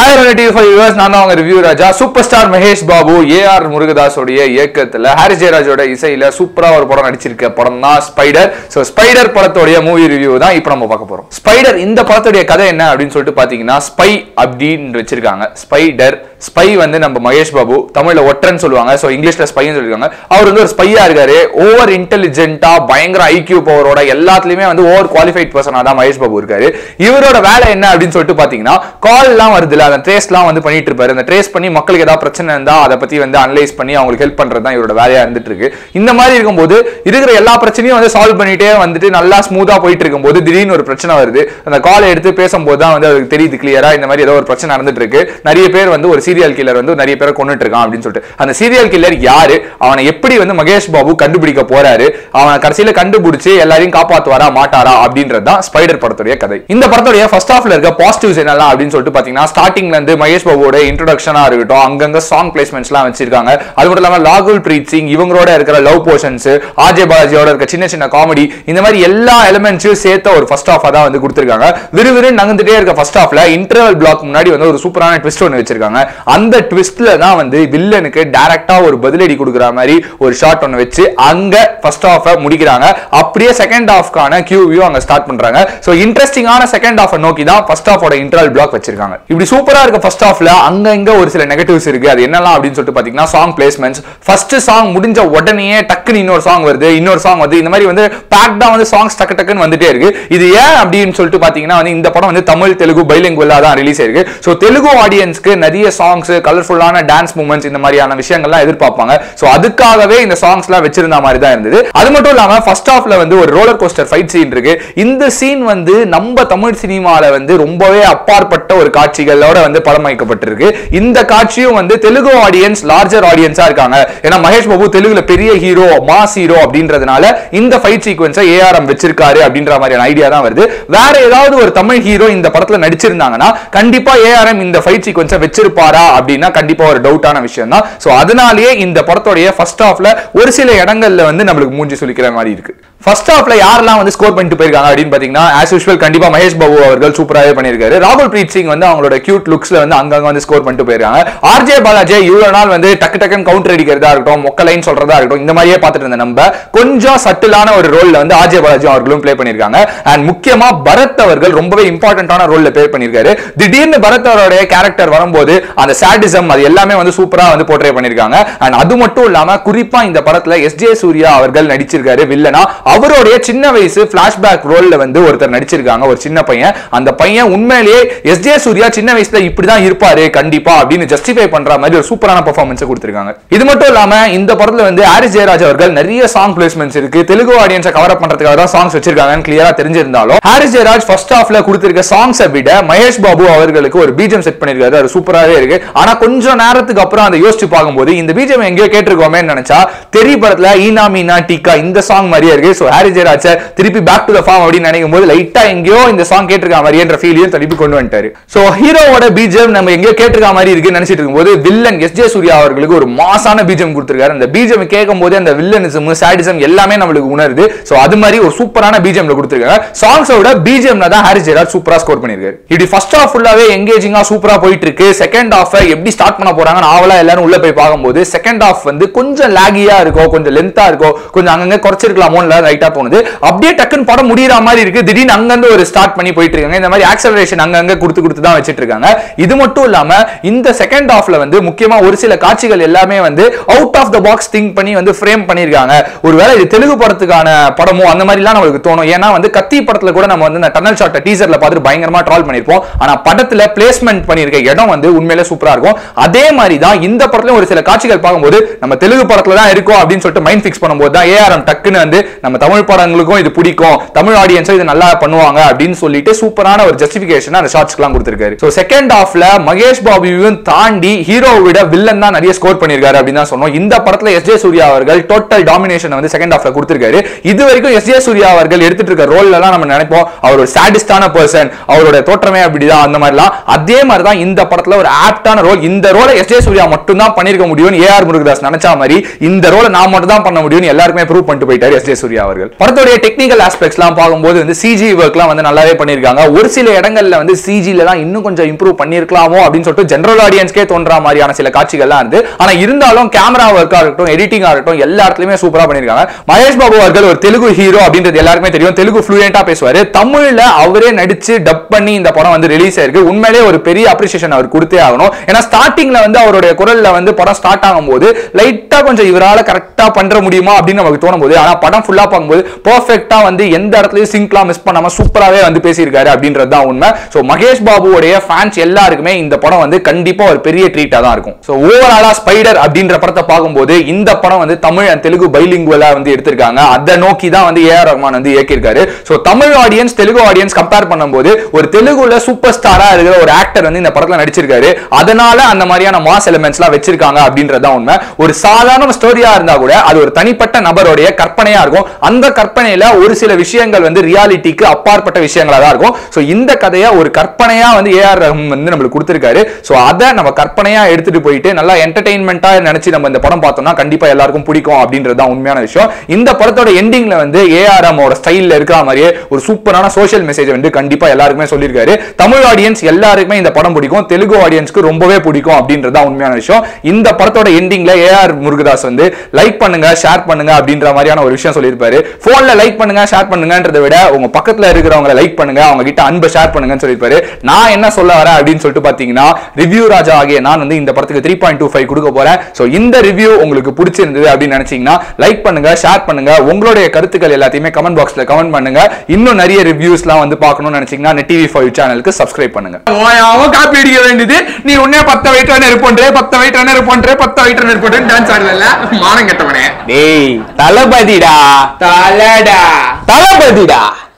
hi relative five viewers நான் தான் அவங்க review Raja super star Mahesh Babu A R முருகதாஸோடைய இயக்கத்துல ஹாரிஸ் ஜெயராஜோட இசையில சூப்பரா ஒரு படம் நடிச்சிருக்க படம் தான் ஸ்பைடர் ஸோ ஸ்பைடர் படத்தோடைய மூவி ரிவ்யூ தான் இப்போ நம்ம பார்க்க போறோம் ஸ்பைடர் இந்த படத்துடைய கதை என்ன அப்படின்னு சொல்லிட்டு பாத்தீங்கன்னா ஸ்பை அப்படின்னு வச்சிருக்காங்க ஸ்பைடர் ஸ்பை வந்து நம்ம மகேஷ் பாபு தமிழ்ல ஒற்றன்னு சொல்லுவாங்க ஸோ இங்கிலீஷ்ல ஸ்பைன்னு சொல்லிருக்காங்க அவர் வந்து ஒரு ஸ்பையா இருக்காரு ஓவர் இன்டெலிஜென்ட்டா பயங்கர ஐக்யூ பவரோட எல்லாத்துலயுமே வந்து ஓவர் குவாலிஃபைட் பர்சனா தான் மகேஷ் பாபு இருக்காரு இவரோட வேலை என்ன அப்படின்னு சொல்லிட்டு பாத்தீங்கன்னா கால் எல்லாம் வருதுல அந்த ட்ரேஸ்லாம் வந்து பண்ணிட்டு இருப்பாரு அந்த ட்ரேஸ் பண்ணி மக்களுக்கு ஏதாவது பிரச்சனை இருந்தா அதை பத்தி வந்து அனலைஸ் பண்ணி அவங்களுக்கு ஹெல்ப் பண்றது தான் இவரோட வேலையா இருந்துட்டு இருக்கு இந்த மாதிரி இருக்கும்போது இருக்கிற எல்லா பிரச்சனையும் வந்து சால்வ் பண்ணிட்டே வந்துட்டு நல்லா ஸ்மூத்தா போயிட்டு இருக்கும்போது திடீர்னு ஒரு பிரச்சனை வருது அந்த காலை எடுத்து பேசும்போது தான் வந்து அவருக்கு தெரியுது கிளியரா இந்த மாதிரி ஏதோ ஒரு பிரச்சனை நடந்துட்டு இருக்கு நிறைய பேர் வந்து ஒரு சீரியல் கில்லர் வந்து நிறைய பேரை கொண்டுட்டு இருக்கான் அப்படின்னு சொல்லிட்டு அந்த சீரியல் கில்லர் யாரு அவனை எப்படி வந்து மகேஷ் பாபு கண்டுபிடிக்க போறாரு அவனை கடைசியில கண்டுபிடிச்சு எல்லாரையும் காப்பாத்துவாரா மாட்டாரா அப்படின்றது தான் ஸ்பைடர் படத்துடைய கதை இந்த படத்துடைய ஃபர்ஸ்ட் ஹாஃப்ல இருக்க பாசிட்டிவ்ஸ் என்னலாம் அப்படின்னு சொல்லிட்டு பாத்தீங்கன்னா ஸ்டார்டிங்ல இருந்து மகேஷ் பாபுவோட இன்ட்ரோடக்ஷனா இருக்கட்டும் அங்கங்க சாங் பிளேஸ்மெண்ட்ஸ்லாம் வச்சிருக்காங்க அது மட்டும் இல்லாம லாகுல் பிரீத் சிங் இவங்களோட இருக்கிற லவ் போர்ஷன்ஸ் ஆர்ஜே பாலாஜியோட இருக்க சின்ன சின்ன காமெடி இந்த மாதிரி எல்லா எலிமெண்ட்ஸையும் சேர்த்த ஒரு ஃபர்ஸ்ட் ஹாஃபா தான் வந்து கொடுத்திருக்காங்க விறுவிறு நகர்ந்துட்டே இருக்க ஃபர்ஸ்ட் ஹாஃப்ல இன்டர்வல் பிளாக் முன்னாடி வந்து ஒரு சூப்பரான ட்விஸ்ட் ஒன்று வச்சிருக்காங்க அந்த ட்விஸ்ட்ல தான் வந்து வில்லனுக்கு டைரக்டா ஒரு பதிலடி கொடுக்குற மாதிரி ஒரு ஷாட் ஒன்று வச்சு அங்க ஃபர்ஸ்ட் ஹாஃப முடிக்கிறாங்க அப்படியே செகண்ட் ஹாஃப்க்கான கியூவியும் அங்க ஸ்டார்ட் பண்றாங்க ஸோ இன்ட்ரெஸ்டிங்கான செகண்ட் ஹாஃப் நோக்கி தான் ஃபர்ஸ்ட் ஹாஃபோட இன்டர்வல் பிளாக் வச்சிருக்காங்க இப்படி சூப்பரா இருக்க ஃபர்ஸ்ட் ஹாஃப்ல அங்க இங்க ஒரு சில நெகட்டிவ்ஸ் இருக்கு அது என்னலாம் அப்படின்னு சொல்லிட்டு பாத்தீங்கன்னா சாங் பிளேஸ்மெண்ட்ஸ் ஃபர்ஸ்ட் சாங் முடிஞ்ச உடனே டக்குன்னு இன்னொரு சாங் வருது இன்னொரு சாங் வருது இந்த மாதிரி வந்து பேக்டா வந்து சாங்ஸ் டக்கு டக்குன்னு வந்துட்டே இருக்கு இது ஏன் அப்படின்னு சொல்லிட்டு பாத்தீங்கன்னா வந்து இந்த படம் வந்து தமிழ் தெலுங்கு பைலிங்குவலா தான் ரிலீஸ் ஆயிருக்கு ஸோ தெலுங்கு ஆடியன்ஸ்க்கு நிறைய சாங்ஸ் கலர்ஃபுல்லான டான்ஸ் மூமெண்ட்ஸ் இந்த மாதிரியான விஷயங்கள்லாம் எதிர்பார்ப்பாங்க ஸோ அதுக்காகவே இந்த சாங்ஸ்லாம் வச்சிருந்த மாதிரி தான் இருந்தது அது மட்டும் இல்லாம ஃபர்ஸ்ட் ஹாஃப்ல வந்து ஒரு ரோலர் கோஸ்டர் ஃபைட் சீன் இருக்கு இந்த சீன் வந்து நம்ம தமிழ் சினிமால வந்து ரொம்பவே அப்பாற்பட்ட ஒரு காட்சிகளோட வந்து படமாக்கப்பட்டிருக்கு இந்த காட்சியும் வந்து தெலுங்கு ஆடியன்ஸ் லார்ஜர் ஆடியன்ஸா இருக்காங்க ஏன்னா மகேஷ் பாபு தெலுங்குல பெரிய ஹீரோ மாஸ் ஹீரோ அப்படின்றதுனால இந்த ஃபைட் சீக்வன்ஸை ஏஆர்எம் வச்சிருக்காரு அப்படின்ற மாதிரியான ஐடியா தான் வருது வேற ஏதாவது ஒரு தமிழ் ஹீரோ இந்த படத்துல நடிச்சிருந்தாங்கன்னா கண்டிப்பா ஏஆர்எம் இந்த ஃபைட் சீக்வன்ஸை வச்சிருப்பாரா அப்படின்னா கண்டிப்பா ஒரு டவுட்டான விஷயம் தான் சோ அதனாலேயே இந்த படத்தோடைய ஃபர்ஸ்ட் ஹாஃப்ல ஒரு சில இடங்கள்ல வந்து நம்மளுக்கு மூஞ்சி சுளிக்கிற மாதிரி இருக்கு ஃபர்ஸ்ட் ஹாஃப்ல யாரெல்லாம் வந்து ஸ்கோர் பண்ணிட்டு போயிருக்காங்க அப்படின்னு பாத்தீங்கன்னா ஆஸ் யூஷுவல் கண்டிப்பா மகேஷ் பாபு அவர்கள் சூப்பராகவே பண்ணியிருக்காரு ராகுல் பிரீத் சிங் வந்து அவங்களோட கியூட் லுக்ஸ்ல வந்து அங்கங்க வந்து ஸ்கோர் பண்ணிட்டு போயிருக்காங்க ஆர்ஜே பாலாஜி இவ்வளவு நாள் வந்து டக்கு டக்குன்னு கவுண்டர் அடிக்கிறதா இருக்கட்டும் மொக்க லைன் சொல்றதா இருக்கட்டும் இந்த மாதிரியே பார்த்துட்டு இருந்த நம்ம கொஞ்சம் சட்டிலான ஒரு ரோல்ல வந்து ஆர்ஜே பாலாஜி அவர்களும் ப்ளே பண்ணியிருக்காங்க அண்ட் முக்கியமா பரத் அவர்கள் ரொம்பவே இம்பார்ட்டன்டான ரோல்ல ப்ளே பண்ணியிருக்காரு திடீர்னு பரத் அவருடைய கேரக்டர் வரும்போது அந்த சாடிசம் அது எல்லாமே வந்து சூப்பரா வந்து போர்ட்ரே பண்ணியிருக்காங்க அண்ட் அது மட்டும் இல்லாம குறிப்பா இந்த படத்துல எஸ் ஜே சூர்யா அவர்கள் நடிச்சிருக்காரு வில்லனா அவருடைய சின்ன வயசு பிளாஷ்பேக் ரோல்ல வந்து ஒருத்தர் நடிச்சிருக்காங்க ஒரு சின்ன பையன் அந்த பையன் உண்மையிலேயே எஸ் ஜே சூர்யா சின்ன வயசுல இப்படிதான் இருப்பாரு கண்டிப்பா அப்படின்னு ஜஸ்டிஃபை பண்ற மாதிரி ஒரு சூப்பரான பெர்ஃபார்மன்ஸ் கொடுத்திருக்காங்க இது மட்டும் இல்லாம இந்த படத்துல வந்து ஹாரிஸ் ஜெயராஜ் அவர்கள் நிறைய சாங் பிளேஸ்மெண்ட்ஸ் இருக்கு தெலுங்கு ஆடியன்ஸை கவர் அப் பண்றதுக்காக தான் சாங்ஸ் வச்சிருக்காங்கன்னு கிளியரா தெரிஞ்சிருந்தாலும் ஹாரிஸ் ஜெயராஜ் ஃபர்ஸ்ட் ஹாஃப்ல கொடுத்திருக்க சாங்ஸை விட மகேஷ் பாபு அவர்களுக்கு ஒரு பீஜம் செட் பண்ணிருக்காரு அது சூப்பராகவே இருக்கு ஆனா கொஞ்சம் நேரத்துக்கு அப்புறம் அதை யோசிச்சு பார்க்கும்போது இந்த பீஜம் எங்கேயோ கேட்டிருக்கோமே நினைச்சா தெரி படத்துல ஈனா மீனா டீக்கா இந்த சாங் மாதிரியே இருக்கு ஸோ ஹாரி ஜெயராஜ் திருப்பி பேக் டு த ஃபார்ம் அப்படின்னு நினைக்கும் போது லைட்டா எங்கேயோ இந்த சாங் கேட்டிருக்க மாதிரின்ற ஃபீலையும் திருப்பி கொண்டு வந்துட்டாரு ஸோ ஹீரோவோட பீஜம் நம்ம எங்கேயோ கேட்டிருக்க மாதிரி இருக்கு நினைச்சிட்டு இருக்கும்போது வில்லன் எஸ் ஜே சூர்யா அவர்களுக்கு ஒரு மாசான பீஜம் கொடுத்திருக்காரு அந்த பீஜம் கேட்கும் போது அந்த வில்லனிசம் சாடிசம் எல்லாமே நம்மளுக்கு உணருது ஸோ அது மாதிரி ஒரு சூப்பரான பீஜம்ல கொடுத்திருக்காங்க சாங்ஸோட பீஜம்ல தான் ஹாரி ஜெயராஜ் சூப்பரா ஸ்கோர் பண்ணிருக்காரு இப்படி ஃபர்ஸ்ட் ஹாஃப் ஃபுல்லாவே எங்கேஜிங்கா சூப்பரா போயிட்டு இருக்கு செகண்ட் ஹாஃப் எப்படி ஸ்டார்ட் பண்ண போறாங்க நாவலா எல்லாரும் உள்ள போய் பார்க்கும்போது செகண்ட் ஹாஃப் வந்து கொஞ்சம் லாகியா இருக்கோ கொஞ்சம் லென்த்தா இருக்கோ கொஞ்சம் அங்கங்க குறைச்சிருக்கலாமோன்னு ரைட்டா தோணுது அப்படியே டக்குன்னு படம் முடியற மாதிரி இருக்கு திடீர்னு அங்கிருந்து ஒரு ஸ்டார்ட் பண்ணி போயிட்டு இருக்காங்க இந்த மாதிரி ஆக்சலரேஷன் அங்கங்க கொடுத்து கொடுத்து தான் வச்சிட்டு இருக்காங்க இது மட்டும் இல்லாம இந்த செகண்ட் ஹாஃப்ல வந்து முக்கியமா ஒரு சில காட்சிகள் எல்லாமே வந்து out of the box think பண்ணி வந்து ஃப்ரேம் பண்ணிருக்காங்க ஒருவேளை இது தெலுங்கு படத்துக்கான படமோ அந்த மாதிரிலாம் நம்மளுக்கு தோணும் ஏன்னா வந்து கத்தி படத்துல கூட நம்ம வந்து இந்த டனல் ஷாட்டை டீசர்ல பார்த்துட்டு பயங்கரமா ட்ரால் பண்ணிருப்போம் ஆனா படத்துல பிளேஸ்மெண்ட் பண்ணிருக்க இடம் வந்து உண்மையிலே சூப்பரா இருக்கும் அதே மாதிரி தான் இந்த படத்துல ஒரு சில காட்சிகள் பார்க்கும்போது நம்ம தெலுங்கு படத்துல தான் இருக்கோம் அப்படின்னு சொல்லிட்டு மைண்ட் ஃபிக்ஸ் பண்ணும்போது தான் ஏஆர்எம் டக்குன்னு வந்து நம்ம தமிழ் படங்களுக்கும் இது பிடிக்கும் தமிழ் ஆடியன்ஸும் இது நல்லா பண்ணுவாங்க அப்படின்னு சொல்லிட்டு சூப்பரான ஒரு ஜஸ்டிபிகேஷன் அந்த ஷார்ட்ஸ்க்குலாம் கொடுத்திருக்காரு ஸோ செகண்ட் ஹாஃப்ல மகேஷ் பாபுவையும் தாண்டி ஹீரோ விட வில்லன் தான் நிறைய ஸ்கோர் பண்ணிருக்காரு அப்படின்னு தான் சொன்னோம் இந்த படத்துல எஸ் ஜே சூர்யா அவர்கள் டோட்டல் டாமினேஷன் வந்து செகண்ட் ஹாஃப்ல கொடுத்திருக்காரு இது வரைக்கும் எஸ் ஜே சூர்யா அவர்கள் எடுத்துட்டு இருக்க ரோல்ல எல்லாம் நம்ம நினைப்போம் அவர் ஒரு சாடிஸ்டான பர்சன் அவரோட தோற்றமே அப்படிதான் அந்த மாதிரிலாம் அதே மாதிரி தான் இந்த படத்துல ஒரு ஆப்டான ரோல் இந்த ரோலை எஸ் ஜே சூர்யா மட்டும் தான் பண்ணிருக்க முடியும்னு ஏஆர் முருகதாஸ் நினைச்சா மாதிரி இந்த ரோலை நான் மட்டும் தான் பண்ண முடியும்னு எல்லாருக்குமே ப்ரூவ் பண்ணிட்டு போயிட்டாரு எஸ் ஜே சூர்யா அவர்கள் படத்துடைய டெக்னிக்கல் ஆஸ்பெக்ட்ஸ்லாம் பார்க்கும்போது வந்து சிஜி ஒர்க்லாம் வந்து நல்லாவே பண்ணியிருக்காங்க ஒரு சில இடங்கள்ல வந்து சிஜில தான் இன்னும் கொஞ்சம் இம்ப்ரூவ் பண்ணியிருக்கலாமோ அப்படின்னு சொல்லிட்டு ஜெனரல் ஆடியன்ஸ்க்கே தோன்ற மாதிரியான சில காட்சிகள்லாம் இருந்து ஆனா இருந்தாலும் கேமரா ஒர்க்கா இருக்கட்டும் எடிட்டிங்கா இருக்கட்டும் எல்லா இடத்துலயுமே சூப்பரா பண்ணியிருக்காங்க மகேஷ் பாபு அவர்கள் ஒரு தெலுங்கு ஹீரோ அப்படின்றது எல்லாருக்குமே தெரியும் தெலுங்கு ஃப்ளூயண்டா பேசுவாரு தமிழ்ல அவரே நடிச்சு டப் பண்ணி இந்த படம் வந்து ரிலீஸ் ஆயிருக்கு உண்மையிலேயே ஒரு பெரிய அப்ரிசியேஷன் அவர் கொடுத்தே ஆகணும் ஏன்னா ஸ்டார்டிங்ல வந்து அவருடைய குரல்ல வந்து படம் ஸ்டார்ட் ஆகும்போது லைட்டா கொஞ்சம் இவரால கரெக்டா பண்ற முடியுமா அப்படின்னு நமக்கு தோணும் போது ஆனா படம் ஃபுல்லா பார்க்கும்போது பெர்ஃபெக்ட்டா வந்து எந்த இடத்துலயும் சிங்க்லாம் மிஸ் பண்ணாம சூப்பராவே வந்து பேசியிருக்காரு அப்படின்றது தான் உண்மை சோ மகேஷ் பாபுவோடைய ஃபேன்ஸ் எல்லாருக்குமே இந்த படம் வந்து கண்டிப்பா ஒரு பெரிய ட்ரீட்டா தான் இருக்கும் சோ ஓவராலா ஸ்பைடர் அப்படின்ற படத்தை பார்க்கும்போது இந்த படம் வந்து தமிழ் and தெலுங்கு பைலிங்குவலா வந்து எடுத்திருக்காங்க அதை நோக்கி தான் வந்து ஏஆர் ரஹ்மான் வந்து இயக்கியிருக்காரு so Tamil audience Telugu audience compare பண்ணும்போது ஒரு தெலுங்குல சூப்பர் ஸ்டாரா இருக்கிற ஒரு ஆக்டர் வந்து இந்த படத்துல நடிச்சிருக்காரு அதனால அந்த மாதிரியான மாஸ் எலிமெண்ட்ஸ்லாம் வச்சிருக்காங்க அப்படின்றது தான் உண்மை ஒரு சாதாரண ஸ்டோரியா இருந்தா கூட அது ஒரு தனிப்பட்ட நபருடைய கற்பனையா இருக்கும் அந்த கற்பனையில ஒரு சில விஷயங்கள் வந்து ரியாலிட்டிக்கு அப்பாற்பட்ட விஷயங்களா தான் இருக்கும் சோ இந்த கதையை ஒரு கற்பனையா வந்து ஏஆர் ரஹ்மான் வந்து நம்மளுக்கு கொடுத்திருக்காரு சோ அதை நம்ம கற்பனையா எடுத்துட்டு போயிட்டு நல்லா என்டர்டைன்மெண்டா நினைச்சு நம்ம இந்த படம் பார்த்தோம்னா கண்டிப்பா எல்லாருக்கும் பிடிக்கும் அப்படின்றது தான் உண்மையான விஷயம் இந்த படத்தோட எண்டிங்ல வந்து ஏஆர்எம் ஸ்டைல்ல இருக்கிற மாதிரியே ஒரு சூப்பரான சோஷியல் மெசேஜ் வந்து கண்டிப்பா எல்லாருக்குமே சொல்லியிருக்காரு தமிழ் ஆடியன்ஸ் எல்லாருக்குமே இந்த படம் பிடிக்கும் தெலுங்கு ஆடியன்ஸ்க்கு ரொம்பவே பிடிக்கும் அப்படின்றது தான் உண்மையான விஷயம் இந்த படத்தோட எண்டிங்ல ஏஆர் முருகதாஸ் வந்து லைக் பண்ணுங்க ஷேர் பண்ணுங்க அப்படின்ற மாதிரியான ஒரு விஷயம் சொல்லியிருப்பாரு போன்ல லைக் பண்ணுங்க ஷேர் பண்ணுங்கன்றதை விட உங்க பக்கத்துல இருக்கிறவங்க லைக் பண்ணுங்க அவங்க கிட்ட அன்பை ஷேர் பண்ணுங்கன்னு சொல்லியிருப்பாரு நான் என்ன சொல்ல வரேன் அப்படின்னு சொல்லிட்டு பாத்தீங்கன்னா ரிவ்யூ ராஜா ஆகிய நான் வந்து இந்த படத்துக்கு த்ரீ பாயிண்ட் டூ ஃபைவ் கொடுக்க போறேன் சோ இந்த ரிவ்யூ உங்களுக்கு பிடிச்சிருந்தது அப்படின்னு நினைச்சீங்கன்னா லைக் பண்ணுங்க ஷேர் பண்ணுங்க உங்களுடைய கருத்துக்கள் எல்லாத்தையுமே கமெண்ட் பாக்ஸ்ல கமெண்ட் பண்ணுங்க இன்னும் நிறைய ரிவ்யூஸ்லாம் வந்து பார்க்கணும்னு நினைச்சீங்கன்னா நெட் டிவி ஃபைவ் சேனலுக்கு சப்ஸ்கிரைப் பண்ணுங்க அவன் காப்பி அடிக்க வேண்டியது நீ உன்னே பத்த வெயிட் ரன்னர் பண்றே பத்த வெயிட் ரன்னர் பண்றே பத்த வெயிட் ரன்னர் பண்றேன்னு டான்ஸ் ஆடல மானம் கெட்டவனே டேய் தளபதிடா தலடா தளபதிடா